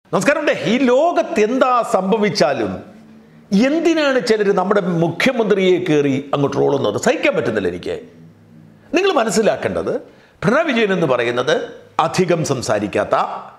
നമസ്കാരമുണ്ട് ഈ ലോകത്ത് എന്താ സംഭവിച്ചാലും എന്തിനാണ് ചിലർ നമ്മുടെ മുഖ്യമന്ത്രിയെ കയറി അങ്ങോട്ട് റോളുന്നത് സഹിക്കാൻ പറ്റുന്നില്ല എനിക്ക് നിങ്ങൾ മനസ്സിലാക്കേണ്ടത് പിണറായി വിജയൻ എന്ന് പറയുന്നത് അധികം സംസാരിക്കാത്ത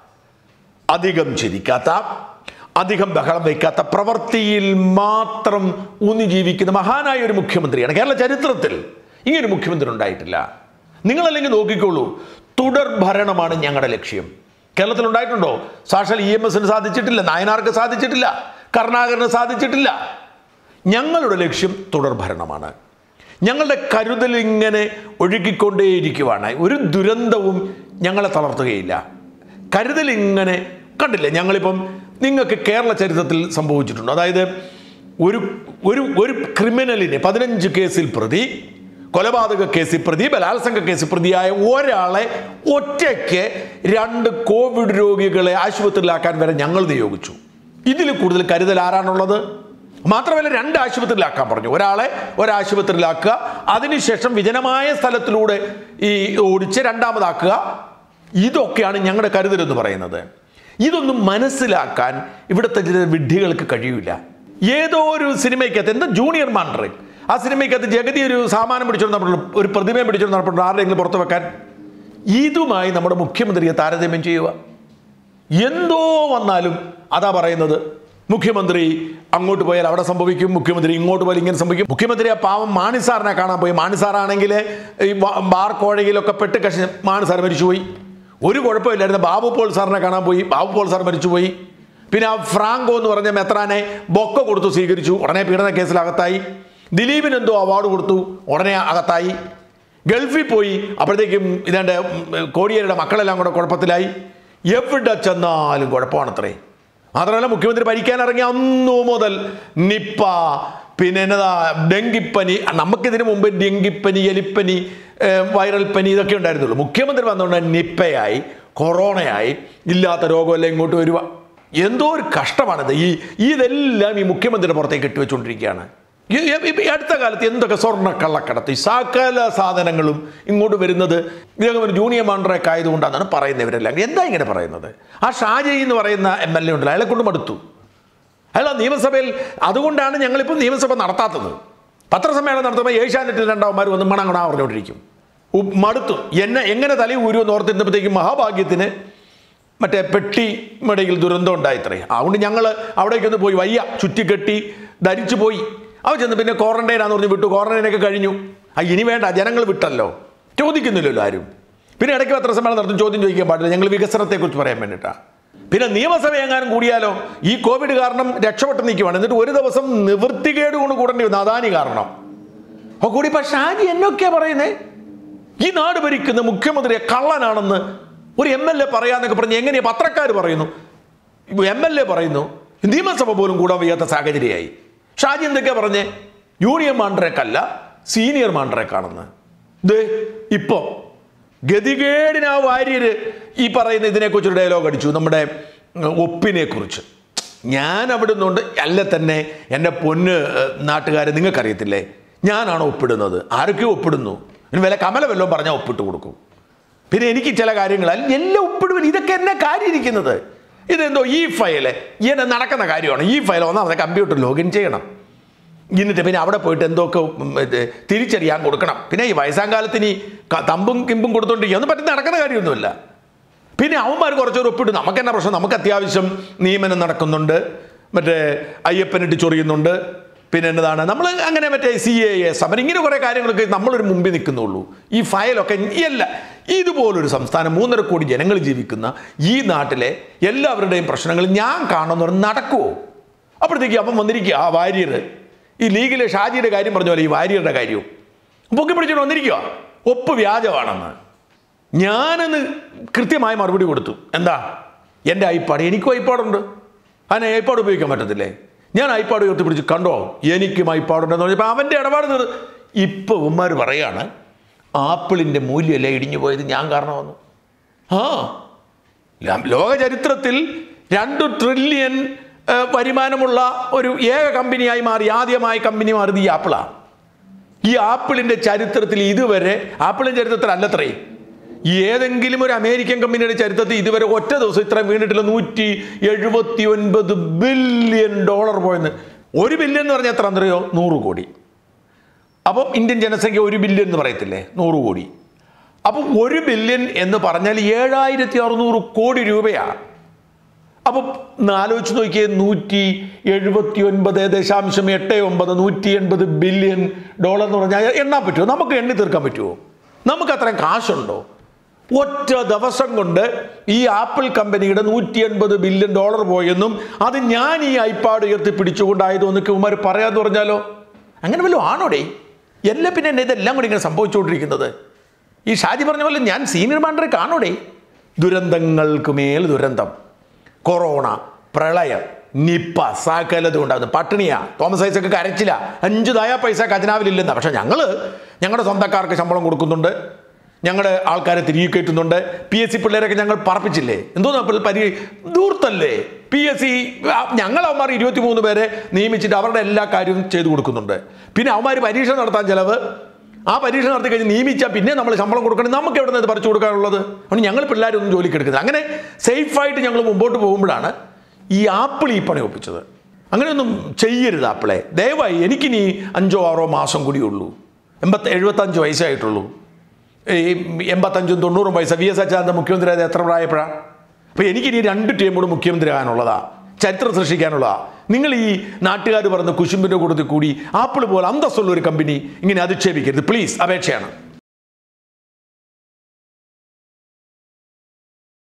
അധികം ചിരിക്കാത്ത അധികം ബഹളം വയ്ക്കാത്ത പ്രവൃത്തിയിൽ മാത്രം ഊന്നി ജീവിക്കുന്ന മഹാനായ ഒരു മുഖ്യമന്ത്രിയാണ് കേരള ചരിത്രത്തിൽ ഇങ്ങനെ ഒരു മുഖ്യമന്ത്രി ഉണ്ടായിട്ടില്ല നിങ്ങളല്ലെങ്കിൽ നോക്കിക്കോളൂ തുടർ ഭരണമാണ് ഞങ്ങളുടെ ലക്ഷ്യം കേരളത്തിൽ ഉണ്ടായിട്ടുണ്ടോ സാക്ഷാൽ ഇ എം എസിന് സാധിച്ചിട്ടില്ല നായനാർക്ക് സാധിച്ചിട്ടില്ല കരുണാകരന് സാധിച്ചിട്ടില്ല ഞങ്ങളുടെ ലക്ഷ്യം തുടർ ഭരണമാണ് ഞങ്ങളുടെ കരുതൽ ഇങ്ങനെ ഒഴുകിക്കൊണ്ടേയിരിക്കുവാണ് ഒരു ദുരന്തവും ഞങ്ങളെ തളർത്തുകയില്ല കരുതൽ ഇങ്ങനെ കണ്ടില്ലേ ഞങ്ങളിപ്പം നിങ്ങൾക്ക് കേരള ചരിത്രത്തിൽ സംഭവിച്ചിട്ടുണ്ട് അതായത് ഒരു ഒരു ഒരു ക്രിമിനലിനെ പതിനഞ്ച് കേസിൽ പ്രതി കൊലപാതക കേസിൽ പ്രതി ബലാത്സംഗ കേസിൽ പ്രതിയായ ഒരാളെ ഒറ്റയ്ക്ക് രണ്ട് കോവിഡ് രോഗികളെ ആശുപത്രിയിലാക്കാൻ വരെ ഞങ്ങൾ നിയോഗിച്ചു ഇതിൽ കൂടുതൽ കരുതൽ ആരാണുള്ളത് മാത്രമല്ല രണ്ട് ആശുപത്രിയിലാക്കാൻ പറഞ്ഞു ഒരാളെ ഒരാശുപത്രിയിലാക്കുക അതിനുശേഷം വിജനമായ സ്ഥലത്തിലൂടെ ഈ ഓടിച്ച് രണ്ടാമതാക്കുക ഇതൊക്കെയാണ് ഞങ്ങളുടെ കരുതൽ എന്ന് പറയുന്നത് ഇതൊന്നും മനസ്സിലാക്കാൻ ഇവിടുത്തെ ചില വിഡ്ഢികൾക്ക് കഴിയില്ല ഏതോ ഒരു സിനിമയ്ക്കകത്ത് എന്താ ജൂനിയർ മാൻഡറിൻ ആ സിനിമയ്ക്കകത്ത് ജഗതി ഒരു സാമാനം പിടിച്ചോണ്ട് നടപ്പുണ്ട് ഒരു പ്രതിമയെ പിടിച്ചോണ്ട് നടപ്പുണ്ട് ആരുടെയെങ്കിലും പുറത്ത് വെക്കാൻ ഇതുമായി നമ്മുടെ മുഖ്യമന്ത്രിയെ താരതമ്യം ചെയ്യുക എന്തോ വന്നാലും അതാ പറയുന്നത് മുഖ്യമന്ത്രി അങ്ങോട്ട് പോയാൽ അവിടെ സംഭവിക്കും മുഖ്യമന്ത്രി ഇങ്ങോട്ട് പോയാൽ ഇങ്ങനെ സംഭവിക്കും മുഖ്യമന്ത്രി ആ പാവം മാണിസാറിനെ കാണാൻ പോയി മാണിസാറാണെങ്കിൽ ഈ ബാ- ബാർ കോഴയിലൊക്കെ പെട്ട് കഷി മാണിസാർ മരിച്ചുപോയി ഒരു കുഴപ്പമില്ലായിരുന്നു ബാബു പോൾ സാറിനെ കാണാൻ പോയി ബാബു പോൾ സാർ മരിച്ചുപോയി പിന്നെ ആ ഫ്രാങ്കോ എന്ന് പറഞ്ഞ മെത്രാനെ ബൊക്ക കൊടുത്തു സ്വീകരിച്ചു ഉടനെ പീഡന കേസിൽ അകത്തായി ദിലീപിന് എന്തോ അവാർഡ് കൊടുത്തു ഉടനെ അകത്തായി ഗൾഫിൽ പോയി അപ്പോഴത്തേക്കും ഇതാണ്ട് കോടിയേരുടെ മക്കളെല്ലാം കൂടെ കുഴപ്പത്തിലായി എവിടെ ചെന്നാലും കുഴപ്പമാണത്രേ മാത്രമല്ല മുഖ്യമന്ത്രി ഭരിക്കാൻ ഇറങ്ങിയ അന്നു മുതൽ നിപ്പ പിന്നെ എന്നതാ ഡെങ്കിപ്പനി നമുക്കിതിന് മുമ്പ് ഡെങ്കിപ്പനി എലിപ്പനി ഏഹ്, വൈറൽ പനി ഇതൊക്കെ ഉണ്ടായിരുന്നുള്ളൂ മുഖ്യമന്ത്രി വന്നുകൊണ്ട് നിപ്പയായി കൊറോണയായി ഇല്ലാത്ത രോഗമെല്ലാം ഇങ്ങോട്ട് വരിക എന്തോ ഒരു കഷ്ടമാണിത് ഈ ഇതെല്ലാം ഈ മുഖ്യമന്ത്രിയുടെ പുറത്തേക്ക് ഇട്ടുവെച്ചുകൊണ്ടിരിക്കുകയാണ് ഈ- ഈ- ഈ അടുത്ത കാലത്ത് എന്തൊക്കെ സ്വർണ്ണ കള്ളക്കടത്ത് ഈ സകല സാധനങ്ങളും ഇങ്ങോട്ട് വരുന്നത് ഇദ്ദേഹം ഒരു ജൂനിയർ മാണ്ടറൊക്കെ ആയതുകൊണ്ടാണ് പറയുന്നത് ഇവരെല്ലാം എന്താ ഇങ്ങനെ പറയുന്നത് ആ ഷാജി എന്ന് പറയുന്ന എം എൽ എ ഉണ്ടല്ലോ അയാളെ കൊണ്ട് മടുത്തു അയാൾ ആ നിയമസഭയിൽ അതുകൊണ്ടാണ് ഞങ്ങളിപ്പോൾ നിയമസഭ നടത്താത്തത് പത്രസമ്മേളനം നടത്തുമ്പോൾ ഏഷ്യാനെറ്റിൽ രണ്ടാവന്മാർ വന്ന് മണങ്ങണ പറഞ്ഞുകൊണ്ടിരിക്കും ഉ- മടുത്തു എന്നെ എങ്ങനെ തലയിൽ ഊരുമെന്ന് ഓർത്തിരുന്നപ്പോഴത്തേക്കും മഹാഭാഗ്യത്തിന് മറ്റേ പെട്ടി മടയിൽ ദുരന്തം ഉണ്ടായിത്രേ അതുകൊണ്ട് ഞങ്ങൾ അവിടേക്കൊന്ന് പോയി വയ്യ ചുറ്റിക്കെട്ടി ധരിച്ചു പോയി അവ ചെന്ന് പിന്നെ ക്വാറന്റൈനാന്ന് പറഞ്ഞ് വിട്ടു ക്വാറന്റൈനൊക്കെ കഴിഞ്ഞു ആ ഇനി വേണ്ട ജനങ്ങൾ വിട്ടല്ലോ ചോദിക്കുന്നില്ലല്ലോ ആരും പിന്നെ ഇടയ്ക്ക് പത്രസമ്മേളനം നടത്തും ചോദ്യം ചോദിക്കാൻ പാടില്ല ഞങ്ങൾ വികസനത്തെക്കുറിച്ച് പറയാൻ വേണ്ടിയിട്ടാണ് പിന്നെ നിയമസഭ എങ്ങാനും കൂടിയാലോ ഈ കോവിഡ് കാരണം രക്ഷപ്പെട്ട് നിൽക്കുവാണ് എന്നിട്ട് ഒരു ദിവസം നിവൃത്തികേട് കൊണ്ട് കൂടേണ്ടി വന്നു അദാനി കാരണം അപ്പോൾ കൂടി ഇപ്പം ഷാജി എന്നൊക്കെയാ പറയുന്നേ ഈ നാട് ഭരിക്കുന്ന മുഖ്യമന്ത്രിയെ കള്ളനാണെന്ന് ഒരു എം എൽ എ പറയാന്നൊക്കെ പറഞ്ഞ് എങ്ങനെയാ പത്രക്കാർ പറയുന്നു എം എൽ എ പറയുന്നു നിയമസഭ പോലും കൂടാൻ വയ്യാത്ത സാഹചര്യമായി ഷാജി എന്തൊക്കെയാ പറഞ്ഞേ യൂണിയൻ മാണ്ടറേക്കല്ല സീനിയർ മാണ്ടറേക്കാണെന്ന് ദേ ഇപ്പോ ഗതികേടിനാ വാര്യര് ഈ പറയുന്ന ഇതിനെക്കുറിച്ചൊരു ഡയലോഗ് അടിച്ചു നമ്മുടെ ഒപ്പിനെ കുറിച്ച് ഞാൻ അവിടെ നിന്നുകൊണ്ട് അല്ല തന്നെ എൻ്റെ പൊന്ന് നാട്ടുകാരെ നിങ്ങൾക്കറിയത്തില്ലേ ഞാനാണ് ഒപ്പിടുന്നത് ആരൊക്കെയോ ഒപ്പിടുന്നു ഇനി വില കമല വല്ലതും പറഞ്ഞാൽ ഒപ്പിട്ട് കൊടുക്കും പിന്നെ എനിക്ക് ചില കാര്യങ്ങൾ അല്ല എല്ലാം ഒപ്പിടുവില്ല ഇതൊക്കെ എന്നെ കാര്യം ഇരിക്കുന്നത് ഇതെന്തോ ഈ ഫയല് ഇങ്ങനെ നടക്കുന്ന കാര്യമാണ് ഈ ഫയൽ ഒന്നാമത് കമ്പ്യൂട്ടർ ലോഗിൻ ചെയ്യണം എന്നിട്ട് പിന്നെ അവിടെ പോയിട്ട് എന്തൊക്കെ ഉം, ഇത് തിരിച്ചറിയാൻ കൊടുക്കണം പിന്നെ ഈ വയസ്സാം കാലത്ത് ഇനി ക- തമ്പും കിമ്പും കൊടുത്തോണ്ടിരിക്കുക ഒന്നും പറ്റുന്ന നടക്കുന്ന കാര്യമൊന്നുമില്ല പിന്നെ അവന്മാർ കുറച്ചൊരു ഒപ്പിട്ട് നമുക്ക് എന്നാ പ്രശ്നം നമുക്ക് അത്യാവശ്യം നിയമനം നടക്കുന്നുണ്ട് മറ്റേ അയ്യപ്പനിട്ട് ചൊറിയുന്നുണ്ട് പിന്നെ എന്നതാണ് നമ്മൾ അങ്ങനെ മറ്റേ സി എ എ സമരം ഇങ്ങനെ കുറേ കാര്യങ്ങളൊക്കെ നമ്മളൊരു മുമ്പിൽ നിൽക്കുന്നുള്ളൂ ഈ ഫയലൊക്കെ അല്ല ഇതുപോലൊരു സംസ്ഥാനം മൂന്നര കോടി ജനങ്ങൾ ജീവിക്കുന്ന ഈ നാട്ടിലെ എല്ലാവരുടെയും പ്രശ്നങ്ങൾ ഞാൻ കാണുന്നവർ നടക്കുമോ അപ്പോഴത്തേക്ക് അപ്പം വന്നിരിക്കുക ആ വാര്യർ ഈ ലീഗിലെ ഷാജിയുടെ കാര്യം പറഞ്ഞ പോലെ ഈ വാര്യരുടെ കാര്യവും പൊക്കി പിടിച്ചിട്ട് വന്നിരിക്കുക ഒപ്പ് വ്യാജമാണെന്ന് ഞാനന്ന് കൃത്യമായി മറുപടി കൊടുത്തു എന്താ എൻ്റെ ഐപ്പാട് എനിക്കും ഐപ്പാടുണ്ട് അതിനെ ഐപ്പാട് ഉപയോഗിക്കാൻ പറ്റത്തില്ലേ ഞാൻ ഐപ്പാട് ഉയർത്തി പിടിച്ച് കണ്ടോ എനിക്കും ഐപ്പാടുണ്ടെന്ന് പറഞ്ഞപ്പോൾ അവൻ്റെ ഇടപാട് തീർ ഇപ്പോൾ ഉമ്മാർ പറയാണ് ആപ്പിളിൻ്റെ മൂല്യമല്ലേ ഇടിഞ്ഞു പോയത് ഞാൻ കാരണമാണെന്ന് ആ ല- ലോക ചരിത്രത്തിൽ രണ്ട് ട്രില്യൺ ഏഹ്, വരുമാനമുള്ള ഒരു ഏക കമ്പനിയായി മാറി ആദ്യമായി കമ്പനി മാറിയത് ഈ ആപ്പിളാണ് ഈ ആപ്പിളിന്റെ ചരിത്രത്തിൽ ഇതുവരെ ആപ്പിളിന്റെ ചരിത്രത്തിൽ അല്ലത്രേ ഏതെങ്കിലും ഒരു അമേരിക്കൻ കമ്പനിയുടെ ചരിത്രത്തിൽ ഇതുവരെ ഒറ്റ ദിവസം ഇത്രയും വീണിട്ടില്ല നൂറ്റി എഴുപത്തി ഒൻപത് ബില്യൺ ഡോളർ പോയെന്ന് ഒരു ബില്യൺ എന്ന് പറഞ്ഞാൽ എത്ര എന്തറിയോ നൂറ് കോടി അപ്പം ഇന്ത്യൻ ജനസംഖ്യ ഒരു ബില്യൺ എന്ന് പറയത്തില്ലേ നൂറ് കോടി അപ്പം ഒരു ബില്യൺ എന്ന് പറഞ്ഞാൽ ഏഴായിരത്തി അറുന്നൂറ് കോടി രൂപയാണ് അപ്പം ഒന്ന് ആലോചിച്ച് നോക്കിയേ നൂറ്റി എഴുപത്തി ഒൻപത് ദശാംശം എട്ട് ഒമ്പത് നൂറ്റി എൺപത് ബില്യൺ ഡോളർ എന്ന് പറഞ്ഞാൽ എണ്ണാൻ പറ്റുമോ നമുക്ക് എണ്ണി തീർക്കാൻ പറ്റുമോ നമുക്ക് അത്രയും കാശുണ്ടോ ഒറ്റ ദിവസം കൊണ്ട് ഈ ആപ്പിൾ കമ്പനിയുടെ നൂറ്റി എൺപത് ബില്യൺ ഡോളർ പോയെന്നും അത് ഞാൻ ഈ ഐപാഡ് ഉയർത്തി പിടിച്ചുകൊണ്ടായതെന്നൊക്കെ ഉമാർ പറയാന്ന് പറഞ്ഞാലോ അങ്ങനെ വല്ലതും ആണോടേ എല്ലാം പിന്നെ എന്നെ ഇതെല്ലാം കൂടി ഇങ്ങനെ സംഭവിച്ചുകൊണ്ടിരിക്കുന്നത് ഈ ഷാജി പറഞ്ഞ പോലെ ഞാൻ സീനിയർ മാൻഡറെ കാണൂടേ ദുരന്തങ്ങൾക്ക് മേൽ ദുരന്തം കൊറോണ പ്രളയം നിപ്പ സകലതും ഉണ്ടാകുന്നു പട്ടിണിയാ തോമസ് ഐസക്ക് കരച്ചില്ല അഞ്ച് ദായ പൈസ ഖജനാവിലില്ലെന്ന പക്ഷെ ഞങ്ങൾ ഞങ്ങളുടെ സ്വന്തക്കാർക്ക് ശമ്പളം കൊടുക്കുന്നുണ്ട് ഞങ്ങളുടെ ആൾക്കാരെ തിരികെ കയറ്റുന്നുണ്ട് പി എസ് സി പിള്ളേരൊക്കെ ഞങ്ങൾ പറപ്പിച്ചില്ലേ എന്തോന്നാ ഇപ്പോൾ പരി ദൂർത്തല്ലേ പി എസ് സി ഞങ്ങൾ അവന്മാർ ഇരുപത്തി മൂന്ന് പേരെ നിയമിച്ചിട്ട് അവരുടെ എല്ലാ കാര്യവും ചെയ്തു കൊടുക്കുന്നുണ്ട് പിന്നെ അവന്മാർ പരീക്ഷ നടത്താൻ ചിലവ് ആ പരീക്ഷ നടത്തി കഴിഞ്ഞ് നിയമിച്ചാൽ പിന്നെ നമ്മൾ ശമ്പളം കൊടുക്കണം നമുക്ക് എവിടെ നിന്ന് ഇത് പറിച്ചു കൊടുക്കാനുള്ളത് അതുകൊണ്ട് ഞങ്ങൾ പിള്ളേരൊന്നും ജോലിക്ക് എടുക്കുന്നത് അങ്ങനെ സേഫായിട്ട് ഞങ്ങൾ മുമ്പോട്ട് പോകുമ്പോഴാണ് ഈ ആപ്പിൾ ഈ പണി ഒപ്പിച്ചത് അങ്ങനെയൊന്നും ചെയ്യരുത് ആപ്പിളെ ദയവായി എനിക്കിനി അഞ്ചോ ആറോ മാസം കൂടിയുള്ളൂ എൺപത്തി എഴുപത്തഞ്ച് വയസ്സായിട്ടുള്ളൂ ഈ എൺപത്തഞ്ചും തൊണ്ണൂറും വയസ്സ് വി എസ് അച്യുതാനന്ദ മുഖ്യമന്ത്രി ആയത് എത്ര പ്രായപ്പോഴാണ് അപ്പോൾ എനിക്കിനി രണ്ട് ടീം കൂടെ മുഖ്യമന്ത്രി ആകാനുള്ളതാ ചരിത്രം സൃഷ്ടിക്കാനുള്ളതാ നിങ്ങൾ ഈ നാട്ടുകാർ പറഞ്ഞ കുശുമ്പിൻ്റെ കൂട്ടത്തിൽ കൂടി ആപ്പിൾ പോലെ അന്തസ്സുള്ള ഒരു കമ്പനി ഇങ്ങനെ അധിക്ഷേപിക്കരുത് പ്ലീസ് അപേക്ഷയാണ്